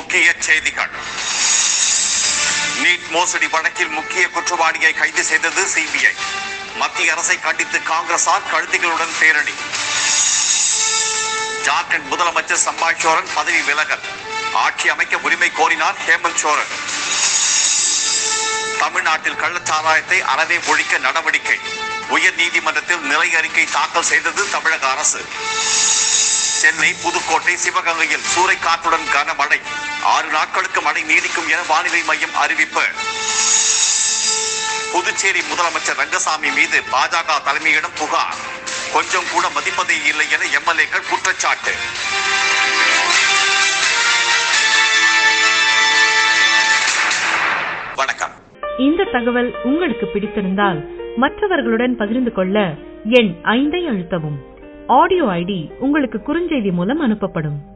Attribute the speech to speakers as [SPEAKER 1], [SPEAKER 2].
[SPEAKER 1] முக்கிய செய்திகள் நீட் மோசடி வழக்கில் முக்கிய குற்றவாளியை கைது செய்தது சிபிஐ மத்திய அரசை கண்டித்து காங்கிரசார் கழுதிகளுடன் பேரணி ஜார்க்கண்ட் முதலமைச்சர் சம்பாய் சோரன் பதவி விலகல் ஆட்சி அமைக்க உரிமை கோரினார் ஹேமந்த் சோரன் தமிழ்நாட்டில் கள்ளச்சாராயத்தை அறவே ஒழிக்க நடவடிக்கை உயர் நீதிமன்றத்தில் நிலை அறிக்கை தாக்கல் செய்தது தமிழக அரசு சென்னை புதுக்கோட்டை சிவகங்கையில் சூறைக்காற்றுடன் கனமழை ஆறு நாட்களுக்கு மழை நீடிக்கும் என வானிலை மையம் அறிவிப்பு புதுச்சேரி முதலமைச்சர் ரங்கசாமி மீது பாஜக தலைமையிடம் புகார் கொஞ்சம் கூட மதிப்பதே இல்லை என எம்எல்ஏக்கள் குற்றச்சாட்டு வணக்கம்
[SPEAKER 2] இந்த தகவல் உங்களுக்கு பிடித்திருந்தால் மற்றவர்களுடன் பகிர்ந்து கொள்ள எண் ஐந்தை அழுத்தவும் ஆடியோ ஐடி உங்களுக்கு குறுஞ்செய்தி மூலம் அனுப்பப்படும்